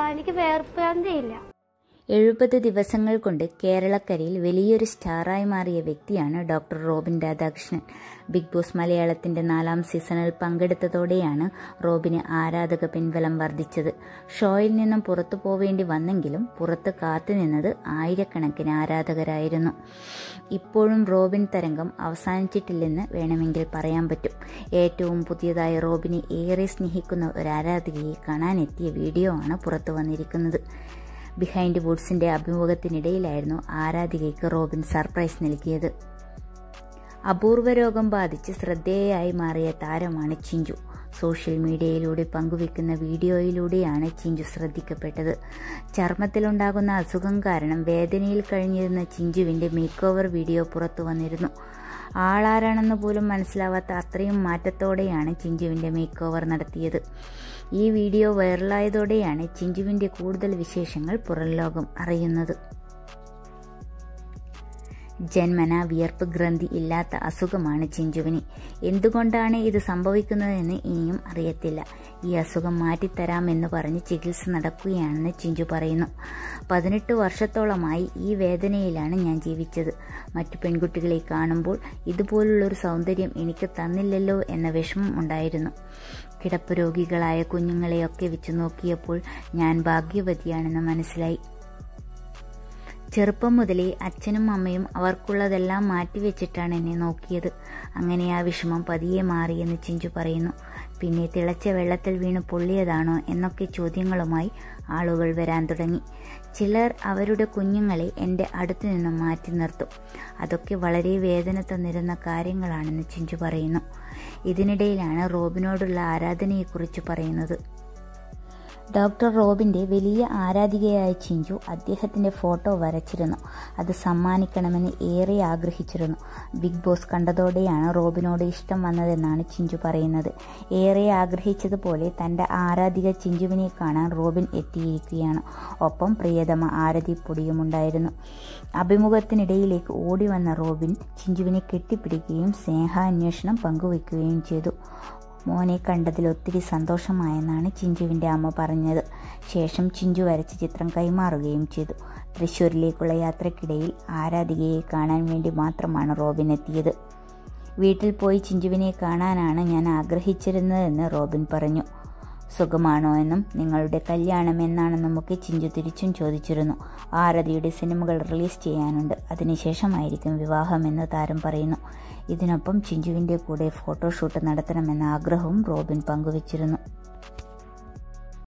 എനിക്ക് വേർപ്പാന്തിയില്ല എഴുപത് ദിവസങ്ങൾ കൊണ്ട് കേരളക്കരയിൽ വലിയൊരു സ്റ്റാറായി മാറിയ വ്യക്തിയാണ് doctor Robin Radhakrishnan Bigg Boss മലയാളത്തിന്റെ നാലാം സീസണിൽ പങ്കെടുത്തതോടെയാണ് റോബിന് ആരാധക പിൻബലം വർദ്ധിച്ചത് ഷോയിൽ നിന്നും പുറത്തു പോവേണ്ടി വന്നെങ്കിലും പുറത്ത് കാത്തുനിന്നത് ആയിരക്കണക്കിന് ആരാധകരായിരുന്നു ഇപ്പോഴും റോബിൻ തരംഗം അവസാനിച്ചിട്ടില്ലെന്ന് വേണമെങ്കിൽ പറയാൻ പറ്റും ഏറ്റവും പുതിയതായ റോബിനെ ഏറെ സ്നേഹിക്കുന്ന ഒരു ആരാധകയെ കാണാനെത്തിയ വീഡിയോ ആണ് പുറത്തു വന്നിരിക്കുന്നത് ബിഹൈൻഡ് വുഡ്സിന്റെ അഭിമുഖത്തിനിടയിലായിരുന്നു ആരാധികയ്ക്ക് റോബിൻ സർപ്രൈസ് നൽകിയത് അപൂർവ രോഗം ബാധിച്ച് ശ്രദ്ധേയയായി മാറിയ താരമാണ് ചിഞ്ചു സോഷ്യൽ മീഡിയയിലൂടെ പങ്കുവെക്കുന്ന വീഡിയോയിലൂടെയാണ് ചിഞ്ചു ശ്രദ്ധിക്കപ്പെട്ടത് ചർമ്മത്തിലുണ്ടാകുന്ന അസുഖം കാരണം വേദനയിൽ കഴിഞ്ഞിരുന്ന ചിഞ്ചുവിന്റെ മേക്ക് ഓവർ വീഡിയോ പുറത്തു വന്നിരുന്നു ആളാരാണെന്ന് പോലും മനസ്സിലാവാത്ത അത്രയും മാറ്റത്തോടെയാണ് ചിഞ്ചുവിന്റെ മേക്ക് ഓവർ നടത്തിയത് ഈ വീഡിയോ വൈറലായതോടെയാണ് ചിഞ്ചുവിന്റെ കൂടുതൽ വിശേഷങ്ങൾ പുറം ലോകം അറിയുന്നത് ജന്മന വിയർപ്പ് ഗ്രന്ഥി ഇല്ലാത്ത അസുഖമാണ് ചിഞ്ചുവിന് എന്തുകൊണ്ടാണ് ഇത് സംഭവിക്കുന്നതെന്ന് ഇനിയും അറിയത്തില്ല ഈ അസുഖം മാറ്റിത്തരാമെന്ന് പറഞ്ഞ് ചികിത്സ നടക്കുകയാണെന്ന് ചിഞ്ചു പറയുന്നു പതിനെട്ട് വർഷത്തോളമായി ഈ വേദനയിലാണ് ഞാൻ ജീവിച്ചത് മറ്റു പെൺകുട്ടികളെ കാണുമ്പോൾ ഇതുപോലുള്ളൊരു സൗന്ദര്യം എനിക്ക് തന്നില്ലല്ലോ എന്ന വിഷമം ഉണ്ടായിരുന്നു കിടപ്പ് രോഗികളായ കുഞ്ഞുങ്ങളെയൊക്കെ വെച്ച് നോക്കിയപ്പോൾ ഞാൻ ഭാഗ്യവതിയാണെന്ന് മനസ്സിലായി ചെറുപ്പം മുതലേ അച്ഛനും അമ്മയും അവർക്കുള്ളതെല്ലാം മാറ്റിവെച്ചിട്ടാണ് എന്നെ നോക്കിയത് അങ്ങനെ ആ വിഷമം പതിയെ മാറിയെന്ന് ചിഞ്ചു പറയുന്നു പിന്നെ തിളച്ച വെള്ളത്തിൽ വീണ് പൊള്ളിയതാണോ എന്നൊക്കെ ചോദ്യങ്ങളുമായി ആളുകൾ വരാൻ തുടങ്ങി ചിലർ അവരുടെ കുഞ്ഞുങ്ങളെ എൻ്റെ അടുത്തു നിന്നും മാറ്റി നിർത്തും അതൊക്കെ വളരെ വേദന തന്നിരുന്ന കാര്യങ്ങളാണെന്ന് ചിഞ്ചു പറയുന്നു ഇതിനിടയിലാണ് റോബിനോടുള്ള ആരാധനയെക്കുറിച്ച് പറയുന്നത് ഡോക്ടർ റോബിൻ്റെ വലിയ ആരാധികയായ ചിഞ്ചു അദ്ദേഹത്തിൻ്റെ ഫോട്ടോ വരച്ചിരുന്നു അത് സമ്മാനിക്കണമെന്ന് ഏറെ ആഗ്രഹിച്ചിരുന്നു ബിഗ് ബോസ് കണ്ടതോടെയാണ് റോബിനോട് ഇഷ്ടം വന്നതെന്നാണ് ചിഞ്ചു പറയുന്നത് ഏറെ ആഗ്രഹിച്ചതുപോലെ തൻ്റെ ആരാധിക ചിഞ്ചുവിനെ കാണാൻ റോബിൻ എത്തിയിരിക്കുകയാണ് ഒപ്പം പ്രിയതമ ആരതിപ്പൊടിയും ഉണ്ടായിരുന്നു അഭിമുഖത്തിനിടയിലേക്ക് ഓടി വന്ന റോബിൻ ചിഞ്ചുവിനെ കെട്ടിപ്പിടിക്കുകയും സ്നേഹാന്വേഷണം പങ്കുവയ്ക്കുകയും ചെയ്തു മോനെ കണ്ടതിൽ ഒത്തിരി സന്തോഷമായെന്നാണ് ചിഞ്ചുവിൻ്റെ അമ്മ പറഞ്ഞത് ശേഷം ചിഞ്ചു വരച്ച ചിത്രം കൈമാറുകയും ചെയ്തു തൃശ്ശൂരിലേക്കുള്ള യാത്രക്കിടയിൽ ആരാധികയെ കാണാൻ വേണ്ടി മാത്രമാണ് റോബിൻ എത്തിയത് വീട്ടിൽ പോയി ചിഞ്ചുവിനെ കാണാനാണ് ഞാൻ ആഗ്രഹിച്ചിരുന്നതെന്ന് റോബിൻ പറഞ്ഞു സുഖമാണോ എന്നും നിങ്ങളുടെ കല്യാണം എന്നാണെന്നുമൊക്കെ ചിഞ്ചു തിരിച്ചും ചോദിച്ചിരുന്നു ആരതിയുടെ സിനിമകൾ റിലീസ് ചെയ്യാനുണ്ട് അതിനുശേഷമായിരിക്കും വിവാഹമെന്ന് താരം പറയുന്നു ഇതിനൊപ്പം ചിഞ്ചുവിൻ്റെ കൂടെ ഫോട്ടോഷൂട്ട് നടത്തണമെന്ന ആഗ്രഹവും റോബിൻ പങ്കുവച്ചിരുന്നു